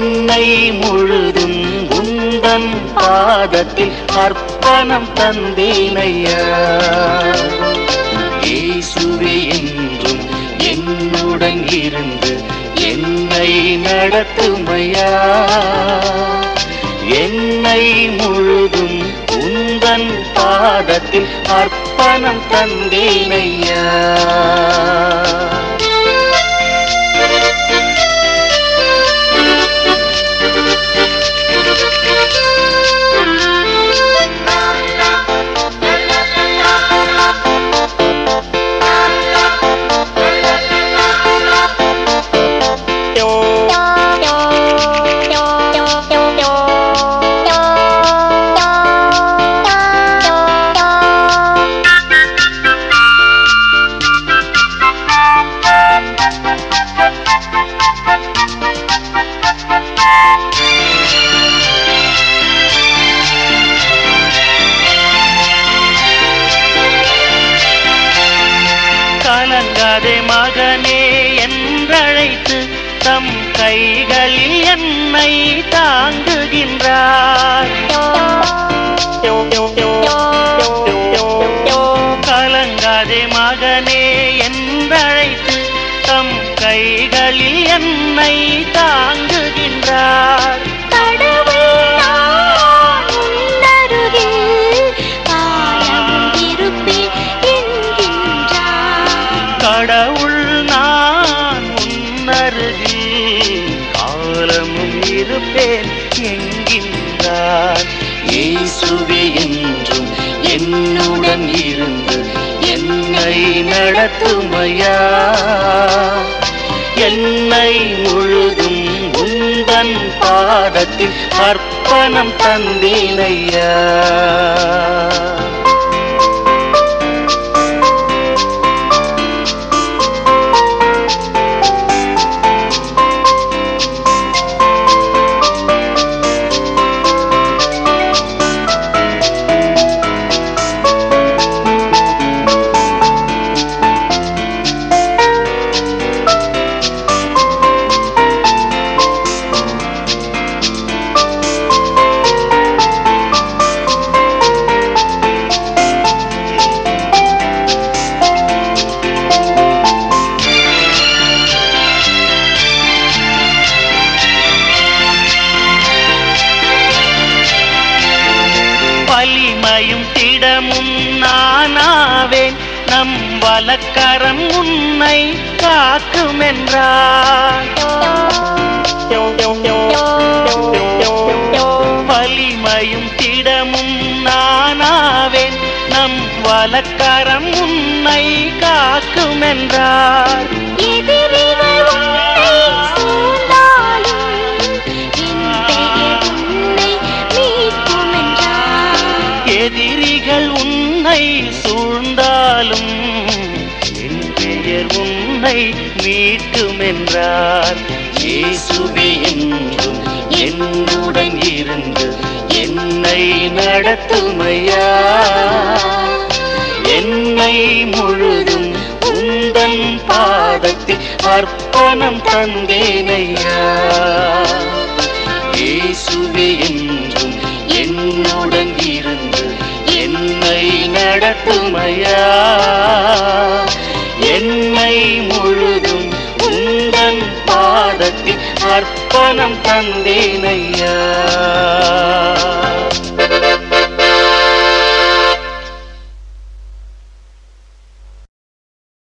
என்னை முழுதும் உந்தன் பாதத்தில் அர்ப்பணம் தந்தேனையா இயேசுவே என்றும் என்னுடன் இருந்து என்னை நடத்துமையா என்னை முழுதும் உந்தன் பாதத்தில் அர்ப்பணம் தந்தேனையா கலங்காதே மகனே என்றழைத்து தம் கைகளில் என்னை தாங்குகின்றார் கலங்காதே மகனே என்றழைத்து தம் கைகளில் என்னை தாங்குகின்றார் கடவுள் நான் உன்னருகில் காலமும் இருப்பேன் என்கின்றார். கடவுள் நான் உன்னருகில் காலமும் இருப்பேன் என்கின்றார் இயேசுவே என்றும் என்னுடன் இருந்து என்னை நடத்துமையா என்னை முழுதும் உந்தன் பாதத்தில் அர்ப்பணம் தந்தேனையா வலிமையும் திடமும் நானாவேன் நம் வலக்கரம் உன்னை காக்குமென்றார் வலிமையும் திடமும் நானாவேன் நம் வலக்கரம் உன்னை காக்குமென்றார் எதிரிகள் உன்னை சூழ்ந்தாலும் என் பெயர் உன்னை மீட்கும் என்றார். எதிரிகள் உன்னை சூழ்ந்தாலும் என் பெயர் உன்னை மீட்குமென்றார் இயேசுவே என்றும் என்னுடன் இருந்து என்னை நடத்துமையா என்னை முழுதும் உந்தன் பாதத்தில் அர்ப்பணம் தந்தேனையா இயேசுவே என்றும் என்னுடன் இருந்து என்னை நடத்துமையா என்னை முழுதும் உந்தன் பாதத்தில் அர்ப்பணம் தந்தேனையா